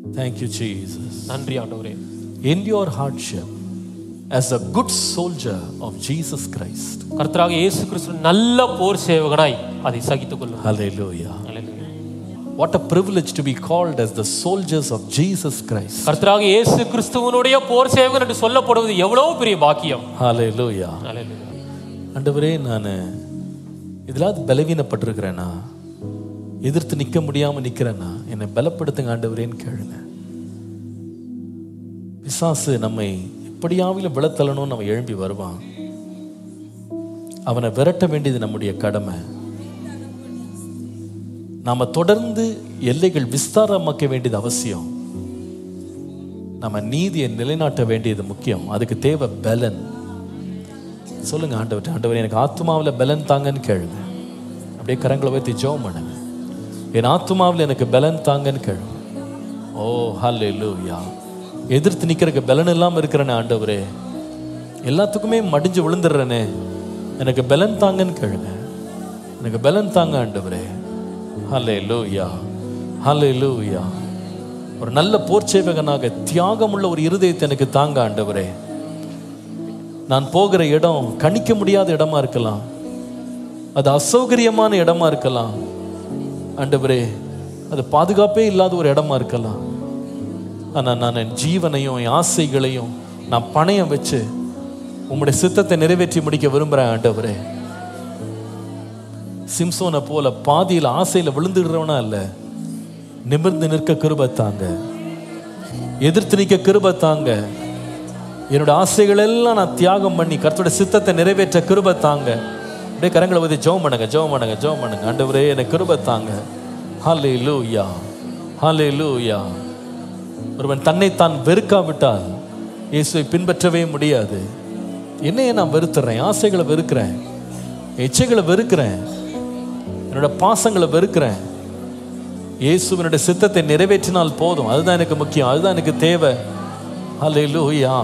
Thank you, Jesus. நன்றி ஆண்டவரே In your hardship, as a good soldier of Jesus Christ, கர்த்தராக இயேசு கிறிஸ்து நல்ல போர் சேவகனாய் அதை சகித்துக் கொள்ளும் hallelujah. Hallelujah. What a privilege to be called as the soldiers of Jesus Christ. கர்த்தராக இயேசு கிறிஸ்துவனுடைய போர் சேவகன் என்று சொல்லப்படுவது எவ்வளவு பெரிய பாக்கியம் Hallelujah. Hallelujah. ஆண்டவரே நான் இதிலாவது பலவீனப்பட்டிருக்கிறேனா எதிர்த்து நிற்க முடியாம நிக்கிறேனா என்னை பலப்படுத்துங்க ஆண்டவரேன்னு கேளுங்க பிசாசு நம்மை எப்படியாவிலும் விழத்தள்ளணும்னு நம்ம எழும்பி வருவான் அவனை விரட்ட வேண்டியது நம்முடைய கடமை நாம தொடர்ந்து எல்லைகள் விஸ்தாரமாக்க வேண்டியது அவசியம் நம்ம நீதியை நிலைநாட்ட வேண்டியது முக்கியம் அதுக்கு தேவை பலன் சொல்லுங்க ஆண்டவர் ஆண்டவர் எனக்கு ஆத்மாவில் பலன் தாங்கன்னு கேளுங்க அப்படியே கரங்களை வைத்து ஜெபம் பண்ணுங்க என் ஆத்மாவில் எனக்கு பலன் தாங்கன்னு கேளுங்க ஓ ஹல்லே லூயா எதிர்த்து நிற்கிறக்கு பலன் இல்லாமல் இருக்கிறேனே ஆண்டவரே எல்லாத்துக்குமே மடிஞ்சு விழுந்துடுறேனே எனக்கு பலன் தாங்கன்னு கேளுங்க எனக்கு பலன் தாங்க ஆண்டவரே ஹல்லே லூயா ஹல்லே லூயா ஒரு நல்ல போர்ச்சேவகனாக தியாகமுள்ள ஒரு இருதயத்தை எனக்கு தாங்க ஆண்டவரே நான் போகிற இடம் கணிக்க முடியாத இடமா இருக்கலாம் அது அசௌகரியமான இடமா இருக்கலாம் ஆண்டவரே அது பாதுகாப்பே இல்லாத ஒரு இடமா இருக்கலாம் ஆனா நான் என் ஜீவனையும் என் ஆசைகளையும் நான் பணையம் வச்சு உம்முடைய சித்தத்தை நிறைவேற்றி முடிக்க விரும்புறேன் ஆண்டவரே சிம்சோனை போல பாதியில் ஆசையில விழுந்துடுறவனா இல்ல நிமிர்ந்து நிற்க கிருபை தாங்க எதிர்த்து நிற்க கிருபை தாங்க என்னோட ஆசைகள் எல்லாம் நான் தியாகம் பண்ணி கர்த்தரோட சித்தத்தை நிறைவேற்ற கிருபை தாங்க அப்படியே கரங்களை வந்து ஜெபம் பண்ணுங்க ஜெபம் பண்ணுங்க ஜெபம் பண்ணுங்க ஆண்டவரே எனக்கு கிருபை தாங்க ஹாலே லூயா ஹாலே லூயா ஒருவன் தன்னைத்தான் வெறுக்காவிட்டால் இயேசுவை பின்பற்றவே முடியாது என்னையே நான் வெறுத்துறேன் ஆசைகளை வெறுக்கிறேன் எச்சைகளை வெறுக்கிறேன் என்னோட பாசங்களை வெறுக்கிறேன் இயேசுவனுடைய சித்தத்தை நிறைவேற்றினால் போதும் அதுதான் எனக்கு முக்கியம் அதுதான் எனக்கு தேவை ஹalleluya